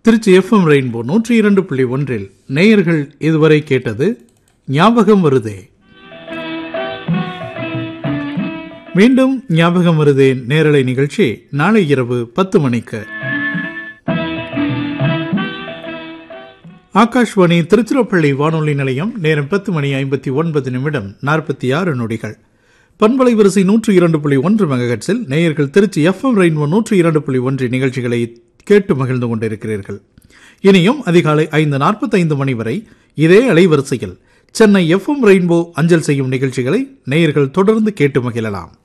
Trichy FM rainbow நூற்றி இரண்டு புள்ளி ஒன்றில் நேயர்கள் இதுவரை கேட்டது ஞாபகம் வருதே மீண்டும் ஞாபகம் வருதே நேரலை நிகழ்ச்சி நாளை இரவு பத்து மணிக்கு ஆகாஷ்வாணி திருச்சிராப்பள்ளி வானொலி நிலையம் நேரம் பத்து மணி ஐம்பத்தி ஒன்பது நிமிடம் நாற்பத்தி ஆறு நொடிகள் பண்பலை வரிசை நூற்று இரண்டு புள்ளி ஒன்று மெகஹெட்ஸில் நேயர்கள் திருச்சி எஃப்எம் ரெயின்போ நூற்று இரண்டு புள்ளி ஒன்று நிகழ்ச்சிகளை கேட்டு மகிழ்ந்து கொண்டிருக்கிறீர்கள் இனியும் அதிகாலை ஐந்து நாற்பத்தைந்து மணி வரை இதே அலைவரிசையில் சென்னை எஃப்எம் ரெயின்போ அஞ்சல் செய்யும் நிகழ்ச்சிகளை நேயர்கள் தொடர்ந்து கேட்டு மகிழலாம்